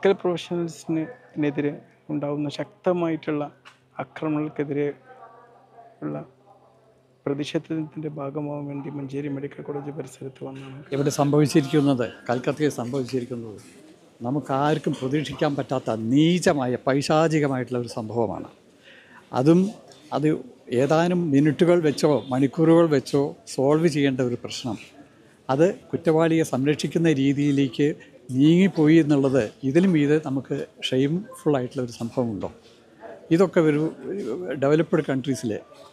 medical പ്രൊഫഷണൽസിനെതിരെ ഉണ്ടാകുന്ന ശക്തമായിട്ടുള്ള ആക്രമണങ്ങൾക്കെതിരെ ഉള്ള പ്രതിഷേധത്തിൻ്റെ ഭാഗമാവാൻ വേണ്ടി മഞ്ചേരി മെഡിക്കൽ കോളേജ് പരിസരത്ത് വന്നാണ് ഇവിടെ സംഭവിച്ചിരിക്കുന്നത് കൽക്കത്തയിൽ സംഭവിച്ചിരിക്കുന്നത് നമുക്കാർക്കും പ്രതീക്ഷിക്കാൻ പറ്റാത്ത നീചമായ പൈശാചികമായിട്ടുള്ള ഒരു സംഭവമാണ് അതും അത് ഏതാനും മിനിറ്റുകൾ വെച്ചോ മണിക്കൂറുകൾ വെച്ചോ സോൾവ് ചെയ്യേണ്ട ഒരു പ്രശ്നം അത് കുറ്റവാളിയെ സംരക്ഷിക്കുന്ന രീതിയിലേക്ക് നീങ്ങിപ്പോയി എന്നുള്ളത് ഇതിലും മീതെ നമുക്ക് ഷെയിംഫുൾ ആയിട്ടുള്ള ഒരു സംഭവമുണ്ടോ ഇതൊക്കെ ഒരു ഡെവലപ്ഡ് കൺട്രീസിൽ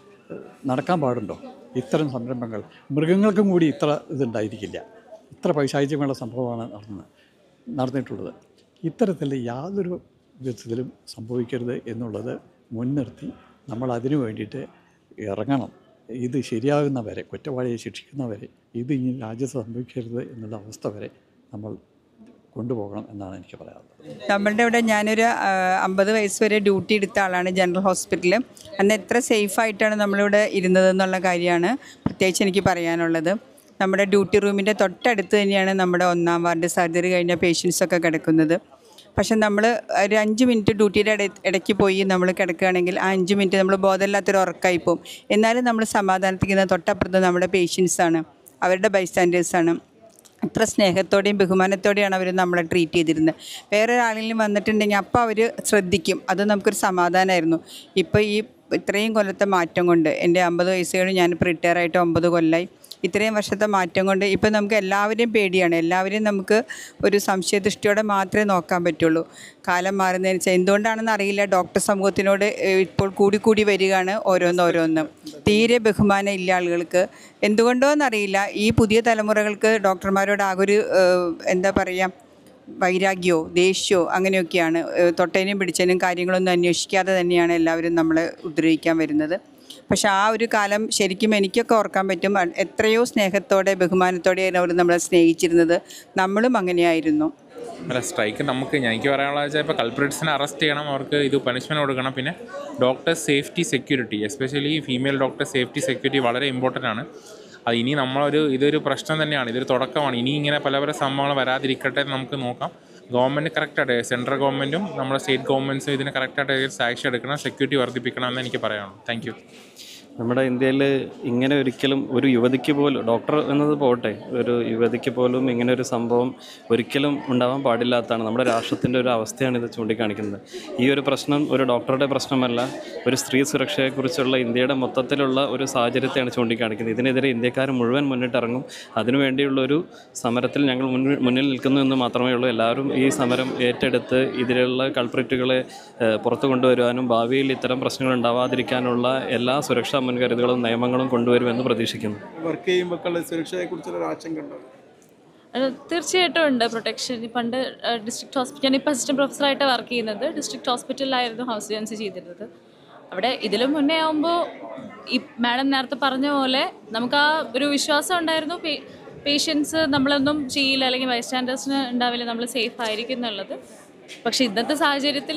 നടക്കാൻ പാടുണ്ടോ ഇത്തരം സംരംഭങ്ങൾ മൃഗങ്ങൾക്കും കൂടി ഇത്ര ഇതുണ്ടായിരിക്കില്ല ഇത്ര പൈശാചികമുള്ള സംഭവമാണ് നടന്നത് നടന്നിട്ടുള്ളത് ഇത്തരത്തിൽ യാതൊരു വിധത്തിലും സംഭവിക്കരുത് എന്നുള്ളത് മുൻനിർത്തി നമ്മൾ അതിനു വേണ്ടിയിട്ട് ഇറങ്ങണം ഇത് ശരിയാകുന്നവരെ കുറ്റവാളിയെ ശിക്ഷിക്കുന്നവരെ ഇത് ഇനി രാജ്യത്ത് സംഭവിക്കരുത് എന്നുള്ള അവസ്ഥ വരെ നമ്മൾ കൊണ്ടുപോകണം എന്നാണ് എനിക്ക് പറയാനുള്ളത് നമ്മളുടെ ഇവിടെ ഞാനൊരു ആ, അമ്പത് വയസ്സ് വരെ ഡ്യൂട്ടി എടുത്ത ആളാണ് ജനറൽ ഹോസ്പിറ്റലിൽ അന്ന് എത്ര സേഫായിട്ടാണ് നമ്മളിവിടെ ഇരുന്നത് എന്നുള്ള കാര്യമാണ് പ്രത്യേകിച്ച് എനിക്ക് പറയാനുള്ളത് നമ്മുടെ ഡ്യൂട്ടി റൂമിൻ്റെ തൊട്ടടുത്ത് തന്നെയാണ് നമ്മുടെ ഒന്നാം വാർഡ് സർജറി കഴിഞ്ഞ പേഷ്യൻസൊക്കെ കിടക്കുന്നത് പക്ഷെ നമ്മൾ ഒരു അഞ്ച് മിനിറ്റ് ഡ്യൂട്ടിയുടെ ഇട ഇടയ്ക്ക് പോയി നമ്മൾ കിടക്കുകയാണെങ്കിൽ ആ അഞ്ച് മിനിറ്റ് നമ്മൾ ബോധമില്ലാത്തൊരു ഉറക്കമായി പോകും എന്നാലും നമ്മൾ സമാധാനത്തിക്കുന്ന തൊട്ടപ്പുറത്ത് നമ്മുടെ പേഷ്യൻസാണ് അവരുടെ ബൈസ്റ്റാൻഡേഴ്സാണ് അത്ര സ്നേഹത്തോടെയും ബഹുമാനത്തോടെയാണ് അവർ നമ്മളെ ട്രീറ്റ് ചെയ്തിരുന്നത് വേറെ ഒരാളെങ്കിലും വന്നിട്ടുണ്ടെങ്കിൽ അപ്പോൾ അവർ ശ്രദ്ധിക്കും അത് നമുക്കൊരു സമാധാനമായിരുന്നു ഇപ്പോൾ ഈ ഇത്രയും കൊല്ലത്തെ മാറ്റം കൊണ്ട് എൻ്റെ അമ്പത് വയസ്സ് കഴിഞ്ഞ് ഞാനിപ്പോൾ റിട്ടയർ ആയിട്ട് ഒമ്പത് കൊല്ലമായി ഇത്രയും വർഷത്തെ മാറ്റം കൊണ്ട് ഇപ്പോൾ നമുക്ക് എല്ലാവരെയും പേടിയാണ് എല്ലാവരെയും നമുക്ക് ഒരു സംശയദൃഷ്ടിയോടെ മാത്രമേ നോക്കാൻ പറ്റുള്ളൂ കാലം മാറുന്നതിന് വെച്ചാൽ എന്തുകൊണ്ടാണെന്ന് അറിയില്ല ഡോക്ടർ സമൂഹത്തിനോട് ഏഹ്, ഇപ്പോൾ കൂടി കൂടി വരികയാണ് ഓരോന്നോരോന്ന് തീരെ ബഹുമാനം ഇല്ല ആളുകൾക്ക് എന്തുകൊണ്ടോ എന്നറിയില്ല ഈ പുതിയ തലമുറകൾക്ക് ഡോക്ടർമാരോട് ആകെ ഒരു ഏഹ്, എന്താ പറയുക വൈരാഗ്യമോ ദേഷ്യമോ അങ്ങനെയൊക്കെയാണ് ഏഹ് തൊട്ടേനും പിടിച്ചതിനും കാര്യങ്ങളൊന്നും അന്വേഷിക്കാതെ തന്നെയാണ് എല്ലാവരും നമ്മളെ ഉപദ്രവിക്കാൻ വരുന്നത് പക്ഷെ ആ ഒരു കാലം ശരിക്കും എനിക്കൊക്കെ ഓർക്കാൻ പറ്റും അ- എത്രയോ സ്നേഹത്തോടെ ബഹുമാനത്തോടെയാണ് അവർ നമ്മളെ സ്നേഹിച്ചിരുന്നത് നമ്മളും അങ്ങനെയായിരുന്നു അല്ല സ്ട്രൈക്ക് നമുക്ക് ഞാൻ എനിക്ക് പറയാനുള്ളത് വെച്ചാൽ ഇപ്പോൾ കൾപ്രിറ്റ്സിനെ അറസ്റ്റ് ചെയ്യണം അവർക്ക് ഇത് പണിഷ്മെൻറ്റ് കൊടുക്കണം പിന്നെ doctor safety security especially female doctor safety security വളരെ ഇമ്പോർട്ടൻ്റ് ആണ് അത് ഇനി നമ്മളൊരു ഇതൊരു പ്രശ്നം തന്നെയാണ് ഇതൊരു തുടക്കമാണ് ഇനി ഇങ്ങനെ പല പല സംഭവങ്ങൾ വരാതിരിക്കട്ടെ എന്ന് നമുക്ക് നോക്കാം ഗവൺമെൻറ് കറക്റ്റായിട്ട് സെൻട്രൽ ഗവൺമെൻറ്റും നമ്മുടെ സ്റ്റേറ്റ് ഗവൺമെൻറ്റ്സും ഇതിന് കറക്റ്റായിട്ട് സാക്ഷ്യം എടുക്കണം സെക്യൂരിറ്റി വർദ്ധിപ്പിക്കണം എന്ന് എനിക്ക് പറയാനുള്ളൂ താങ്ക് യു നമ്മുടെ ഇന്ത്യയിൽ ഇങ്ങനെ ഒരിക്കലും ഒരു യുവതിക്ക് പോലും ഡോക്ടർ എന്നത് പോട്ടെ ഒരു യുവതിക്ക് പോലും ഇങ്ങനെ ഒരു സംഭവം ഒരിക്കലും ഉണ്ടാവാൻ പാടില്ലാത്തതാണ് നമ്മുടെ രാഷ്ട്രത്തിൻ്റെ ഒരു അവസ്ഥയാണ് ഇത് ചൂണ്ടിക്കാണിക്കുന്നത് ഈ ഒരു പ്രശ്നം ഒരു ഡോക്ടറുടെ പ്രശ്നമല്ല ഒരു സ്ത്രീ സുരക്ഷയെക്കുറിച്ചുള്ള ഇന്ത്യയുടെ മൊത്തത്തിലുള്ള ഒരു സാഹചര്യത്തെയാണ് ചൂണ്ടിക്കാണിക്കുന്നത് ഇതിനെതിരെ ഇന്ത്യക്കാർ മുഴുവൻ മുന്നിട്ടിറങ്ങും അതിനുവേണ്ടിയുള്ള ഒരു സമരത്തിൽ ഞങ്ങൾ മുന്നിൽ മുന്നിൽ നിൽക്കുന്നു എന്ന് മാത്രമേ ഉള്ളൂ എല്ലാവരും ഈ സമരം ഏറ്റെടുത്ത് ഇതിലുള്ള കൾപ്രിറ്റുകളെ ഏഹ്, പുറത്തു കൊണ്ടുവരുവാനും ഭാവിയിൽ ഇത്തരം പ്രശ്നങ്ങൾ ഉണ്ടാവാതിരിക്കാനുള്ള എല്ലാ സുരക്ഷാ മുൻകരുതലുകളും നിയമങ്ങളും കൊണ്ടുവരുമെന്ന് പ്രതീക്ഷിക്കുന്നു വർക്ക് ചെയ്യുമ്പോൾ സുരക്ഷയെക്കുറിച്ചുള്ള ഒരു ആശങ്ക ഉണ്ടോ അത് തീർച്ചയായിട്ടും ഉണ്ട് പ്രൊട്ടക്ഷൻ പണ്ട് ഡിസ്ട്രിക്ട് ഹോസ്പിറ്റൽ ഞാൻ ഇപ്പോൾ അസിസ്റ്റൻറ്റ് പ്രൊഫസറായിട്ട് വർക്ക് ചെയ്യുന്നത് ഡിസ്ട്രിക്ട് ഹോസ്പിറ്റലിലായിരുന്നു ഹൗസ് ഏജൻസി ചെയ്തിരുന്നത് അവിടെ ഇതിലും മുന്നേ ആകുമ്പോൾ ഈ മാഡം നേരത്തെ പറഞ്ഞ പോലെ നമുക്ക് ആ ഒരു വിശ്വാസം ഉണ്ടായിരുന്നു പേഷ്യൻസ് നമ്മളൊന്നും ചെയ്യില്ല അല്ലെങ്കിൽ ബൈസ്റ്റാൻഡേഴ്സിന് ഉണ്ടാവില്ല നമ്മൾ സേഫ് ആയിരിക്കും എന്നുള്ളത് പക്ഷെ ഇന്നത്തെ സാഹചര്യത്തിൽ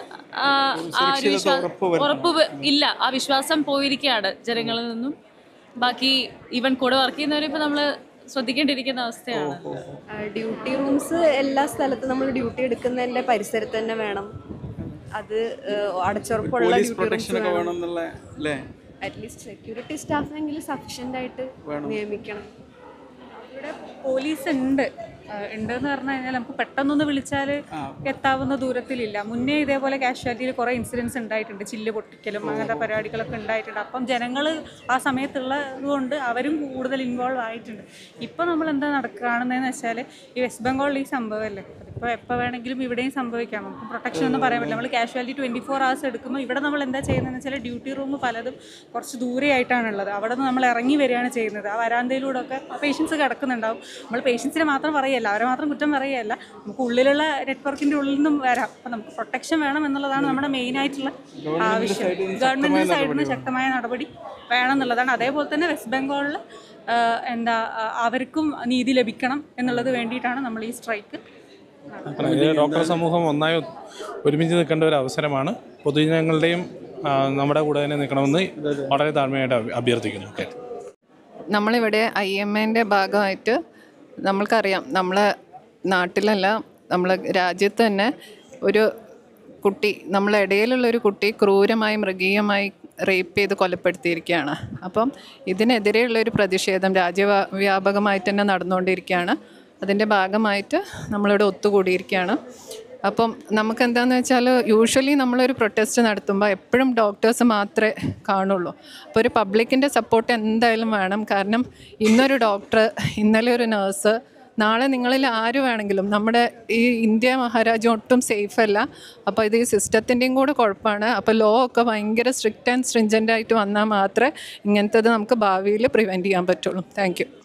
ആ ഒരു വിശ്വാസം ഉറപ്പ് വ- ഇല്ല ആ വിശ്വാസം പോയിരിക്കുകയാണ് ജനങ്ങളിൽ നിന്നും ബാക്കി ഈവൻ കൂടെ വർക്ക് ചെയ്യുന്നവരിപ്പോൾ നമ്മൾ ശ്രദ്ധിക്കേണ്ടിയിരിക്കുന്ന അവസ്ഥയാണ് ഡ്യൂട്ടി റൂംസ് എല്ലാ സ്ഥലത്തും നമ്മൾ ഡ്യൂട്ടി എടുക്കുന്നതിൻ്റെ പരിസരത്ത് തന്നെ വേണം അത് ഏഹ്, അടച്ചുറപ്പുള്ള പോലീസ് ഡ്യൂട്ടി പ്രൊട്ടക്ഷൻ റൂംസ് ഒക്കെ വേണം വേണം എന്നുള്ള അല്ലേ അറ്റ്ലീസ്റ്റ് സെക്യൂരിറ്റി സ്റ്റാഫിനെങ്കിലും സഫീഷ്യൻ്റ് ആയിട്ട് നിയമിക്കണം ഇവിടെ പോലീസ് ഉണ്ട് ആ, ഉണ്ടെന്ന് പറഞ്ഞു കഴിഞ്ഞാൽ നമുക്ക് പെട്ടെന്നൊന്ന് വിളിച്ചാൽ എത്താവുന്ന ദൂരത്തിലില്ല മുന്നേ ഇതേപോലെ കാഷ്വാലിറ്റിയിൽ കുറേ ഇൻസിഡൻസ് ഉണ്ടായിട്ടുണ്ട് ചില്ല് പൊട്ടിക്കലും അങ്ങനത്തെ പരിപാടികളൊക്കെ ഉണ്ടായിട്ടുണ്ട് അപ്പം ജനങ്ങൾ ആ സമയത്തുള്ളത് കൊണ്ട് അവരും കൂടുതൽ ഇൻവോൾവ് ആയിട്ടുണ്ട് ഇപ്പോൾ നമ്മൾ എന്താ നടക്കുക കാണുന്നതെന്ന് വെച്ചാൽ ഈ വെസ്റ്റ് ബംഗാളിൽ ഈ സംഭവമല്ലേ അതിപ്പോൾ എപ്പോൾ വേണമെങ്കിലും ഇവിടെയും സംഭവിക്കാം നമുക്ക് പ്രൊട്ടക്ഷൻ ഒന്നും പറയാൻ പറ്റില്ല നമ്മൾ കാഷ്വാലിറ്റി ട്വൻറ്റി ഫോർ അവേഴ്സ് എടുക്കുമ്പോൾ ഇവിടെ നമ്മൾ എന്താ ചെയ്യുന്നതെന്ന് വെച്ചാൽ ഡ്യൂട്ടി റൂം പലതും കുറച്ച് ദൂരെയായിട്ടാണുള്ളത് അവിടെ നിന്ന് നമ്മൾ ഇറങ്ങി വരികയാണ് ചെയ്യുന്നത് ആ വരാന്തയിലൂടെ ഒക്കെ പേഷ്യൻസ് കിടക്കുന്നുണ്ടാവും നമ്മൾ പേഷ്യൻസിനെ മാത്രം പറയല്ല അവരെ മാത്രം കുറ്റം പറയല്ല നമുക്ക് ഉള്ളിലുള്ള നെറ്റ്വർക്കിൻ്റെ ഉള്ളിൽ നിന്നും വരാം അപ്പം നമുക്ക് പ്രൊട്ടക്ഷൻ വേണം എന്നുള്ളതാണ് നമ്മുടെ മെയിൻ ആയിട്ടുള്ള ആവശ്യം ഗവൺമെൻറ് സൈഡിൽ നിന്ന് ശക്തമായ നടപടി വേണം എന്നുള്ളതാണ് അതേപോലെ തന്നെ വെസ്റ്റ് ബംഗാളിൽ എന്താ ആ, അവർക്കും നീതി ലഭിക്കണം എന്നുള്ളത് വേണ്ടിയിട്ടാണ് നമ്മൾ ഈ സ്ട്രൈക്ക് ഇത് ഡോക്ടർ സമൂഹം ഒന്നായി ഒരുമിച്ച് നിൽക്കേണ്ട ഒരു അവസരമാണ് പൊതുജനങ്ങളുടെയും ആ, നമ്മുടെ കൂടെ തന്നെ നിൽക്കണമെന്ന് വളരെ താഴ്മയായിട്ട് അഭ്യ- അഭ്യർത്ഥിക്കുന്നു ഓക്കെ നമ്മളിവിടെ ഐ എം എൻ്റെ ഭാഗമായിട്ട് നമ്മൾക്കറിയാം നമ്മളെ നാട്ടിലല്ല നമ്മളെ രാജ്യത്ത് തന്നെ ഒരു കുട്ടി നമ്മളെ ഇടയിലുള്ള ഒരു കുട്ടി ക്രൂരമായി മൃഗീയമായി റേപ്പ് ചെയ്ത് കൊലപ്പെടുത്തിയിരിക്കുകയാണ് അപ്പം ഇതിനെതിരെയുള്ള ഒരു പ്രതിഷേധം രാജ്യവ്യാപകമായിട്ട് തന്നെ നടന്നുകൊണ്ടിരിക്കുകയാണ് അതിൻ്റെ ഭാഗമായിട്ട് നമ്മളിവിടെ ഒത്തുകൂടിയിരിക്കുകയാണ് അപ്പം നമുക്ക് എന്താണെന്ന് വെച്ചാൽ യൂഷ്വലി നമ്മളൊരു പ്രൊട്ടസ്റ്റ് നടത്തുമ്പോൾ എപ്പോഴും ഡോക്ടേഴ്സ് മാത്രമേ കാണുള്ളൂ അപ്പോൾ ഒരു പബ്ലിക്കിൻ്റെ സപ്പോർട്ട് എന്തായാലും വേണം കാരണം ഇന്നൊരു ഡോക്ടർ ഇന്നലെ ഒരു നേഴ്സ് നാളെ നിങ്ങളിൽ ആര് വേണമെങ്കിലും നമ്മുടെ ഈ ഇന്ത്യ മഹാരാജ്യം ഒട്ടും സേഫ് അല്ല അപ്പോൾ ഇത് ഈ സിസ്റ്റത്തിൻ്റെയും കൂടെ കുഴപ്പമാണ് അപ്പോൾ ലോ ഒക്കെ ഭയങ്കര സ്ട്രിക്റ്റ് ആൻഡ് സ്ട്രിഞ്ചൻ്റ് ആയിട്ട് വന്നാൽ മാത്രമേ ഇങ്ങനത്തത് നമുക്ക് ഭാവിയിൽ പ്രിവെൻറ്റ് ചെയ്യാൻ പറ്റുള്ളൂ താങ്ക്